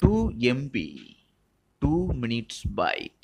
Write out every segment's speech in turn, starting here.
2 MB 2 minutes bite.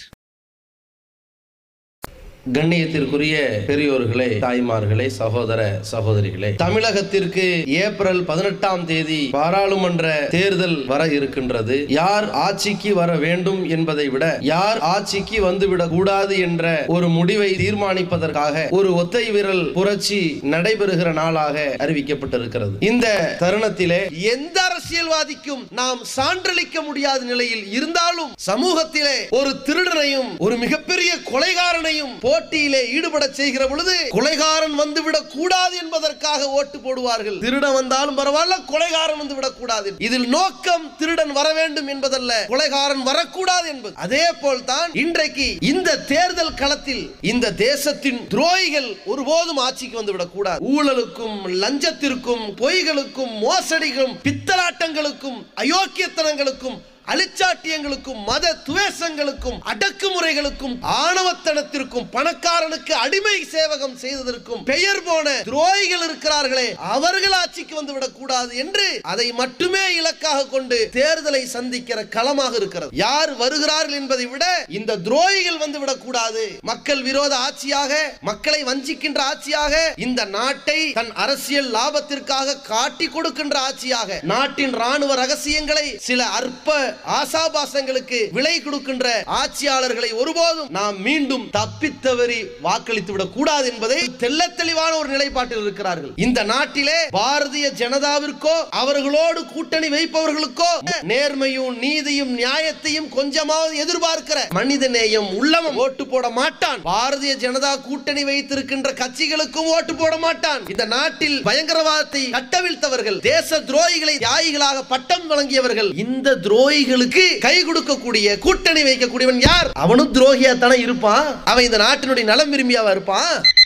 கண்ணியத்திற்குரிய பெரியோர்களே தாய்மார்களே சகோதர சகோதரிகளே தமிழகத்திற்கு ஏப்ரல் பதினெட்டாம் தேதி பாராளுமன்ற தேர்தல் வர இருக்கின்றது யார் ஆட்சிக்கு வர வேண்டும் என்பதை விட யார் ஆட்சிக்கு வந்துவிடக் கூடாது என்ற ஒரு முடிவை தீர்மானிப்பதற்காக ஒரு ஒத்தை விரல் புரட்சி நடைபெறுகிற நாளாக அறிவிக்கப்பட்டிருக்கிறது இந்த தருணத்திலே எந்த அரசியல்வாதிக்கும் நாம் சான்றளிக்க முடியாத நிலையில் இருந்தாலும் சமூகத்திலே ஒரு திருடனையும் ஒரு மிகப்பெரிய கொலைகாரனையும் போட்டியிலே ஈடுபட செய்கிற பொழுது கொலைகாரன் வந்து விடக் கூடாது என்பதற்காக ஓட்டு போடுவார்கள் திருடன் வந்தாலும் பரவாயில்ல கொலைகாரன் வந்து விடக் கூடாது இதில் நோக்கம் திருடன் வர வேண்டும் என்பதல்ல கொலைகாரன் வரக்கூடாது என்பது அதே போல்தான் இன்றைக்கு இந்த தேர்தல் களத்தில் இந்த தேசத்தின் துரோகிகள் ஒருபோதும் ஆட்சிக்கு வந்து விடக்கூடாது ஊழலுக்கும் லஞ்சத்திற்கும் பொய்களுக்கும் மோசடிகளும் பித்தலாட்டங்களுக்கும் அயோக்கியத்தனங்களுக்கும் அலிச்சாட்டியங்களுக்கும் மத துவேஷங்களுக்கும் அடக்குமுறைகளுக்கும் ஆணவத்தனத்திற்கும் பணக்காரனுக்கு அடிமை சேவகம் செய்ததற்கும் பெயர் போன துரோகிகள் இருக்கிறார்களே அவர்கள் ஆட்சிக்கு வந்து விடக்கூடாது என்று அதை மட்டுமே இலக்காக கொண்டு தேர்தலை சந்திக்கிற களமாக இருக்கிறது யார் வருகிறார்கள் என்பதை விட இந்த துரோகிகள் வந்து விடக்கூடாது மக்கள் விரோத ஆட்சியாக மக்களை வஞ்சிக்கின்ற ஆட்சியாக இந்த நாட்டை தன் அரசியல் லாபத்திற்காக காட்டி கொடுக்கின்ற ஆட்சியாக நாட்டின் ராணுவ ரகசியங்களை சில அற்ப ஆசாபாசங்களுக்கு விலை கொடுக்கின்ற ஆட்சியாளர்களை ஒருபோதும் நாம் மீண்டும் தப்பித்தவறி வாக்களித்து விடக் கூடாது என்பதை தெல்ல தெளிவான ஒரு நிலைப்பாட்டில் இருக்கிறார்கள் இந்த நாட்டிலே பாரதிய ஜனதாவிற்கோ அவர்களோடு கூட்டணி வைப்பவர்களுக்கோ நேர்மையும் நீதியும் நியாயத்தையும் கொஞ்சமாவது எதிர்பார்க்கிற மனித நேயம் உள்ளவன் ஓட்டு போட மாட்டான் பாரதிய ஜனதா கூட்டணி வைத்திருக்கின்ற கட்சிகளுக்கும் ஓட்டு போட மாட்டான் இந்த நாட்டில் பயங்கரவாதத்தை கட்டவிழ்த்தவர்கள் தேச துரோகிகளை தியாகிகளாக பட்டம் வழங்கியவர்கள் இந்த துரோகிகளுக்கு கை கொடுக்கக்கூடிய கூட்டணி வைக்கக்கூடியவன் யார் அவனும் துரோகியா தானே இருப்பான் அவன் இந்த நாட்டினுடைய நலம் விரும்பியாவா இருப்பான்